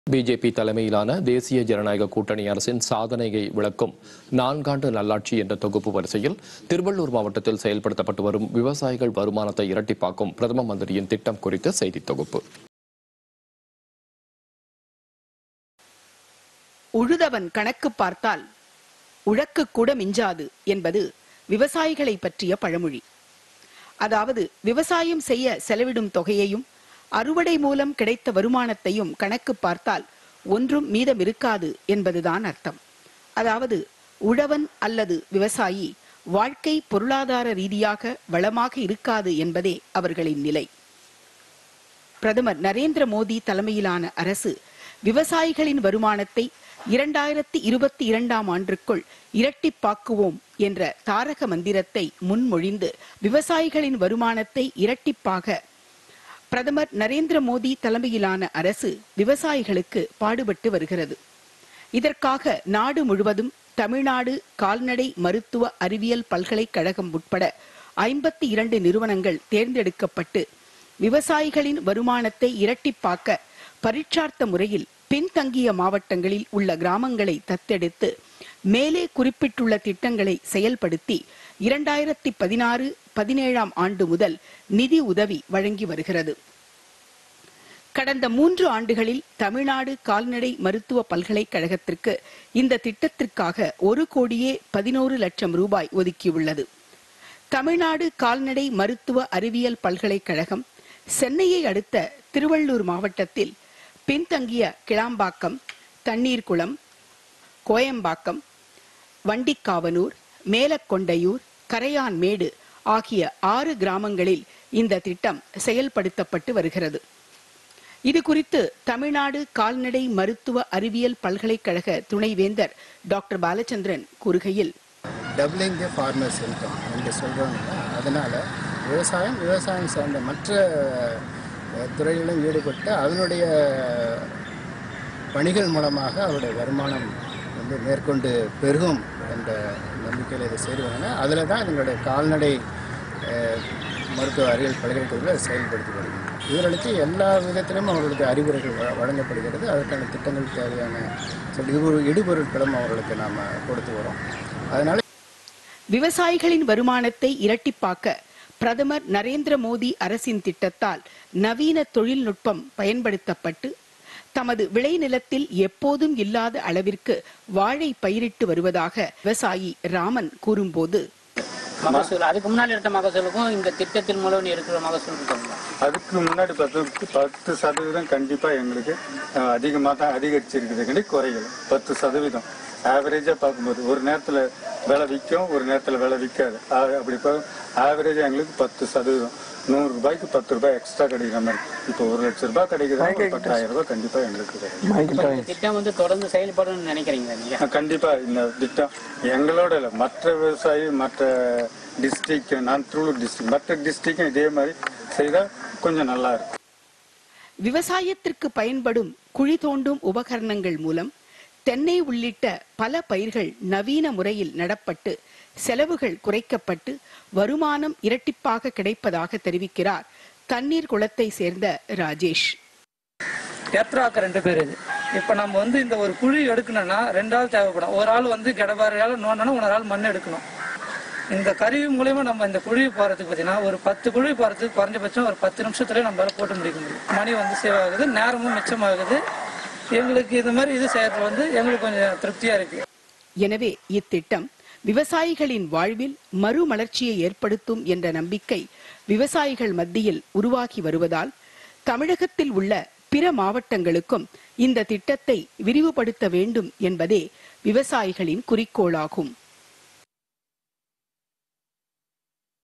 BJP தலைமையிலான தேசிய ஜனநாயக கூட்டணி அரசின் சாதனையை விளக்கும் நான்காண்டு நல்லாட்சி என்ற தொகுப்பு வரிசையில் திருவள்ளூர் மாவட்டத்தில் செயல்படுத்தப்பட்டு வரும் விவசாயிகள் வருமானத்தை இரட்டிப்பாக்கும் பிரதம மந்திரியின் திட்டம் குறித்த செய்தி தொகுப்பு உழுதவன் கணக்கு பார்த்தால் உழக்கு கூட மிஞ்சாது என்பது விவசாயிகளை பற்றிய பழமொழி அதாவது விவசாயம் செய்ய செலவிடும் தொகையையும் அறுவடை மூலம் கிடைத்த வருமானத்தையும் கணக்கு பார்த்தால் ஒன்றும் மீதம் இருக்காது என்பதுதான் அர்த்தம் அதாவது உழவன் அல்லது விவசாயி வாழ்க்கை பொருளாதார ரீதியாக வளமாக இருக்காது என்பதே அவர்களின் நிலை பிரதமர் நரேந்திர மோடி தலைமையிலான அரசு விவசாயிகளின் வருமானத்தை இரண்டாயிரத்தி இருபத்தி இரண்டாம் ஆண்டிற்குள் இரட்டிப்பாக்குவோம் என்ற தாரக மந்திரத்தை முன்மொழிந்து விவசாயிகளின் வருமானத்தை இரட்டிப்பாக பிரதமர் நரேந்திர மோடி தலைமையிலான அரசு விவசாயிகளுக்கு பாடுபட்டு வருகிறது இதற்காக நாடு முழுவதும் தமிழ்நாடு கால்நடை மருத்துவ அறிவியல் பல்கலைக்கழகம் உட்பட ஐம்பத்தி இரண்டு நிறுவனங்கள் தேர்ந்தெடுக்கப்பட்டு விவசாயிகளின் வருமானத்தை இரட்டிப்பாக்க பரீட்சார்த்த முறையில் பின்தங்கிய மாவட்டங்களில் உள்ள கிராமங்களை தத்தெடுத்து மேலே குறிப்பிட்டுள்ள திட்டங்களை செயல்படுத்தி இரண்டாயிரத்தி பதினாறு பதினேழாம் ஆண்டு முதல் நிதி உதவி வழங்கி வருகிறது கடந்த மூன்று ஆண்டுகளில் தமிழ்நாடு கால்நடை மருத்துவ பல்கலைக்கழகத்திற்கு இந்த திட்டத்திற்காக ஒரு கோடியே பதினோரு லட்சம் ரூபாய் ஒதுக்கியுள்ளது தமிழ்நாடு கால்நடை மருத்துவ அறிவியல் பல்கலைக்கழகம் சென்னையை அடுத்த திருவள்ளூர் மாவட்டத்தில் பின்தங்கிய கிளாம்பாக்கம் தண்ணீர்குளம் கோயம்பாக்கம் வண்டிக்காவனூர் மேலக்கொண்டையூர் கரையான்மேடு ஆகிய ஆறு கிராமங்களில் இந்த திட்டம் செயல்படுத்தப்பட்டு வருகிறது இது குறித்து தமிழ்நாடு கால்நடை மருத்துவ அறிவியல் பல்கலைக்கழக துணைவேந்தர் டாக்டர் பாலச்சந்திரன் கூறுகையில் டபுளிங் தி ஃபார்மர்ஸ் இன்கம் என்று சொல்கிறோம் அதனால் விவசாயம் விவசாயம் சார்ந்த மற்ற அஹ், துறைகளிலும் ஈடுபட்டு அதனுடைய பணிகள் மூலமாக அவருடைய வருமானம் வந்து மேற்கொண்டு பெருகும் என்ற நம்பிக்கையில் இதை செய்வாங்க அதில் தான் எங்களுடைய கால்நடை அஹ், மருத்துவ அறிவியல் பல்கலைக்கழகத்தில் செயல்படுத்தி வருகிறோம் இவர்களுக்கு எல்லா விதத்திலும் அவர்களுக்கு அறிவுரைகள் வழ- வழங்கப்படுகிறது அதற்கான திட்டங்கள் தேவையான சொல்லி இடு- இடுபொருட்களும் அவர்களுக்கு நாம் கொடுத்து வரோம் அதனால் விவசாயிகளின் வருமானத்தை இரட்டிப்பாக்க பிரதமர் நரேந்திர மோடி அரசின் திட்டத்தால் நவீன தொழில்நுட்பம் பயன்படுத்தப்பட்டு தமது விளைநிலத்தில் எப்போதும் இல்லாத அளவிற்கு வாழை பயிரிட்டு வருவதாக விவசாயி ராமன் கூறும்போது மகசூல் அதுக்கு முன்னாடி எடுத்த மகசூலுக்கும் இந்த திட்டத்தின் மூலம் இருக்கிற மகசூலுக்கும் அதுக்கு முன்னாடி பத்து பத்து சதவீதம் கண்டிப்பா எங்களுக்கு அதிகமாக தான் அதிகரிச்சிருக்குது கிடையாது குறையல பத்து சதவீதம் ஆவரேஜா பார்க்கும்போது ஒரு நேரத்துல விலை விற்கும் ஒரு நேரத்துல விலை விற்காது ஆ- அப்படி ஆவரேஜா எங்களுக்கு பத்து சதவீதம் நூறு ரூபாய்க்கு பத்து ரூபாய் எக்ஸ்ட்ரா கிடைக்கிற மாதிரி இப்போ ஒரு லட்ச ரூபாய் கிடைக்குதுன்னா ஒரு பத்தாயிரம் ரூபாய் கண்டிப்பா எங்களுக்கு கிடைக்கும் இந்த திட்டம் வந்து தொடர்ந்து செயல்படும் நினைக்கிறீங்க நீங்க ஆ, கண்டிப்பா இந்த திட்டம் எங்களோட இல்ல மற்ற விவசாயி மற்ற டிஸ்ட்ரிக்ட் நான் திருவள்ளூர் டிஸ்ட்ரிக்ட் மற்ற டிஸ்ட்ரிக்டும் இதே மாதிரி செய்தா கொஞ்சம் நல்லா இருக்கும் விவசாயத்திற்கு பயன்படும் குழி தோண்டும் உபகரணங்கள் மூலம் தென்னை உள்ளிட்ட பல பயிர்கள் நவீன முறையில் நடப்பட்டு செலவுகள் குறைக்கப்பட்டு வருமானம் இரட்டிப்பாக கிடைப்பதாக தெரிவிக்கிறார் தண்ணீர் குளத்தை சேர்ந்த ராஜேஷ் எத்ராக்க ரெண்டு பேர் இது இப்போ நம்ம வந்து இந்த ஒரு குழி எடுக்கணும்னா ரெண்டு ஆள் தேவைப்படும் ஒரு ஆள் வந்து கடபாறையால் நோண்டணும் இன்னொரு ஆள் மண் எடுக்கணும் இந்த கருவி மூலயமா நம்ம இந்த குழி போகிறதுக்கு பார்த்தீங்கன்னா ஒரு பத்து குழி போகிறதுக்கு குறைஞ்சபட்சம் ஒரு பத்து நிமிஷத்துல நம்மளால போட்டு முடிக்க முடியும் மணி வந்து சேவ் ஆகுது நேரமும் மிச்சமாகுது எங்களுக்கு இது மாதிரி இது செய்யறது வந்து எங்களுக்கு கொஞ்சம் திருப்தியாக இருக்குது எனவே இத்திட்டம் விவசாயிகளின் வாழ்வில் மறுமலர்ச்சியை ஏற்படுத்தும் என்ற நம்பிக்கை விவசாயிகள் மத்தியில் உருவாகி வருவதால் தமிழகத்தில் உள்ள பிற மாவட்டங்களுக்கும் இந்த திட்டத்தை விரிவுபடுத்த வேண்டும் என்பதே விவசாயிகளின் குறிக்கோளாகும்